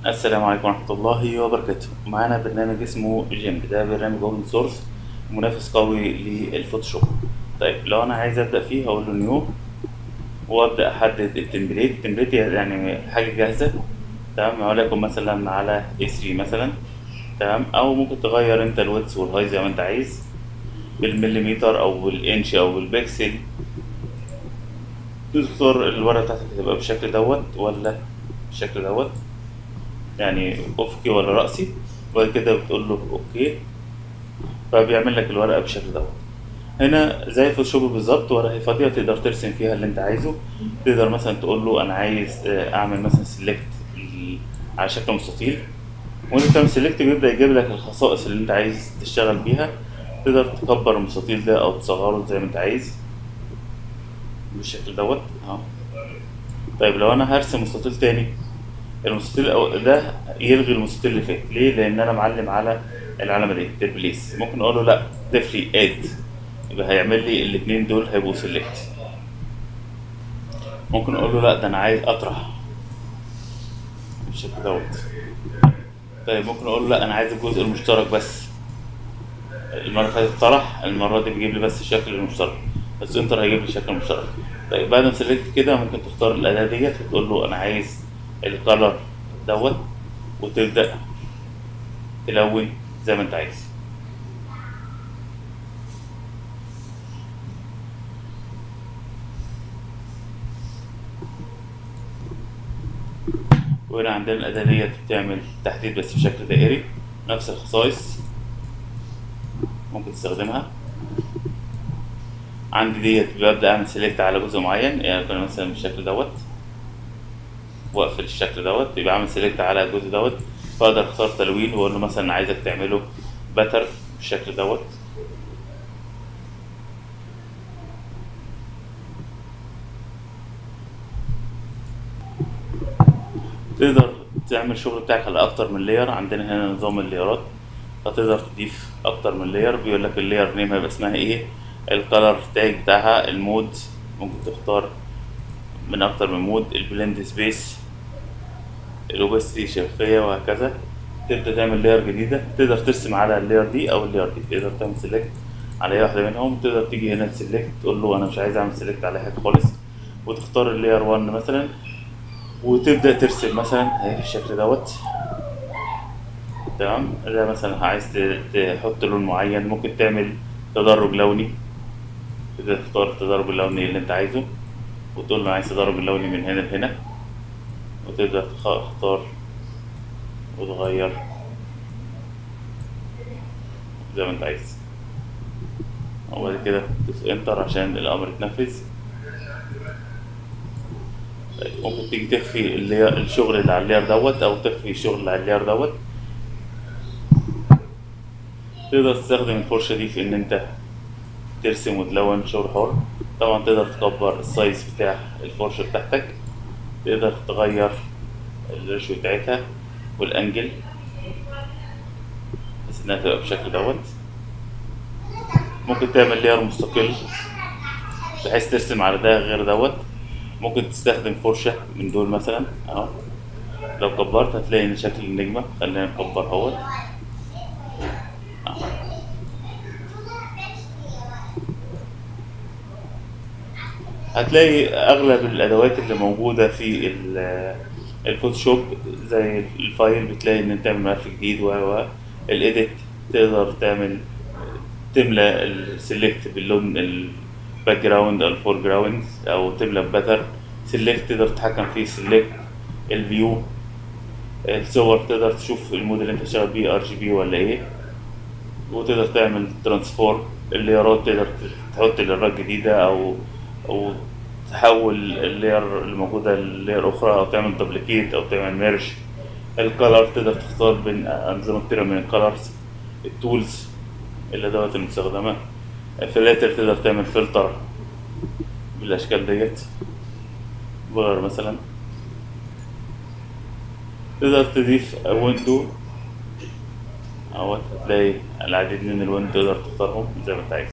السلام عليكم ورحمة الله وبركاته معانا برنامج اسمه جيم ده برنامج اوبن سورس منافس قوي للفوتوشوب طيب لو انا عايز ابدأ فيه هقول له نيو وابدأ احدد التمبليت التمبليت يعني حاجة جاهزة تمام وليكن مثلا على اي 3 مثلا تمام او ممكن تغير انت الويدث والهاي زي ما انت عايز بالمليمتر او بالانش او بالبكسل تختار الورقة بتاعتك تبقى بالشكل دوت ولا بالشكل دوت يعني افقي ولا رأسي وبعد كده بتقول له اوكي فبيعمل لك الورقة بالشكل دوت هنا زي فوتوشوب بالظبط ورقة فاضية تقدر ترسم فيها اللي انت عايزه تقدر مثلا تقول له انا عايز اعمل مثلا سيلكت على شكل مستطيل وانت بتعمل سيلكت بيبدأ يجيب لك الخصائص اللي انت عايز تشتغل بيها تقدر تكبر المستطيل ده او تصغره زي ما انت عايز بالشكل دوت اهو طيب لو انا هرسم مستطيل تاني المستطيل ده يلغي المستطيل اللي فات ليه لان انا معلم على العلامه دي ريبليس ممكن اقول له لا ضيف لي اد يبقى هيعمل لي الاثنين دول هيبقوا سيلكت ممكن اقول له لا ده انا عايز اطرح بالشكل دوت طيب ممكن اقول له لا انا عايز الجزء المشترك بس المره اللي فاتت طرح المره دي بيجيب لي بس الشكل المشترك بس انتر هيجيب لي شكل مشترك طيب بعد ما سلكت كده ممكن تختار الاداه ديت وتقول له انا عايز الكالر دوت وتبدا تلون زي ما انت عايز وهنا عندنا الأداة ديت بتعمل تحديد بس بشكل دائري نفس الخصائص ممكن تستخدمها عندي ديت ببدأ أعمل سيلكت على جزء معين يعني مثلا بالشكل دوت واقفل الشكل دوت يبقى عامل سيلكت على الجزء دوت فاقدر اختار تلوين واقول له مثلا عايزك تعمله باتر بالشكل دوت تقدر تعمل الشغل بتاعك على اكتر من لاير عندنا هنا نظام الليرات فتقدر تضيف اكتر من لاير بيقول لك اللاير نيم هيبقى اسمها ايه الكالر تاج بتاعها المود ممكن تختار من اكتر من مود البلند سبيس الاوبستي شفافية وهكذا تبدأ تعمل لاير جديدة تقدر ترسم على اللاير دي او اللاير دي تقدر تعمل سيلكت على اي واحدة منهم تقدر تيجي هنا تسلكت تقول له انا مش عايز اعمل سيلكت على حاجة خالص وتختار اللاير 1 مثلا وتبدأ ترسم مثلا اهي بالشكل دوت تمام ده مثلا عايز تحط لون معين ممكن تعمل تدرج لوني تقدر تختار التدرج اللوني اللي انت عايزه وتقول له عايز تدرج اللوني من هنا لهنا وتقدر تختار وتغير زي ما انت عايز وبعد كده تدوس انتر عشان الامر يتنفذ ممكن تيجي تخفي اللي الشغل اللي على اللاير دوت او تخفي الشغل اللي على اللاير دوت تقدر تستخدم الفرشة دي في ان انت ترسم وتلون شغل حر طبعا تقدر تكبر السايز بتاع الفرشة بتاعتك تقدر تغير الريشيو بتاعتها والانجل بس انها تبقى بالشكل دوت ممكن تعمل لاير مستقل بحيث ترسم على ده غير دوت ممكن تستخدم فرشة من دول مثلا اهو لو كبرت هتلاقي ان شكل النجمة خلينا نكبر اهوت هتلاقي اغلب الادوات اللي موجودة في الفوتوشوب زي الفايل بتلاقي ان انت تعمل ملف جديد و الايديت تقدر تعمل تملى السيلكت باللون الباك جراوند او الفور جراوند او تملى باتر سيلكت تقدر تتحكم فيه سيلكت الفيو الصور تقدر تشوف المود اللي انت شغال بيه ار جي بي ولا ايه وتقدر تعمل ترانسفورم الليرات تقدر تحط ليرات جديدة او او تحول اللاير الموجودة للاير اخرى او تعمل دوبليكيت او تعمل ميرج الكالر تقدر تختار بين انظمة كتيرة من الكالرز التولز الادوات المستخدمة الفلاتر تقدر تعمل فلتر بالاشكال ديت بغير مثلا تقدر تضيف ويندو اهوت هتلاقي العديد من الويندو تقدر تختارهم زي ما انت عايز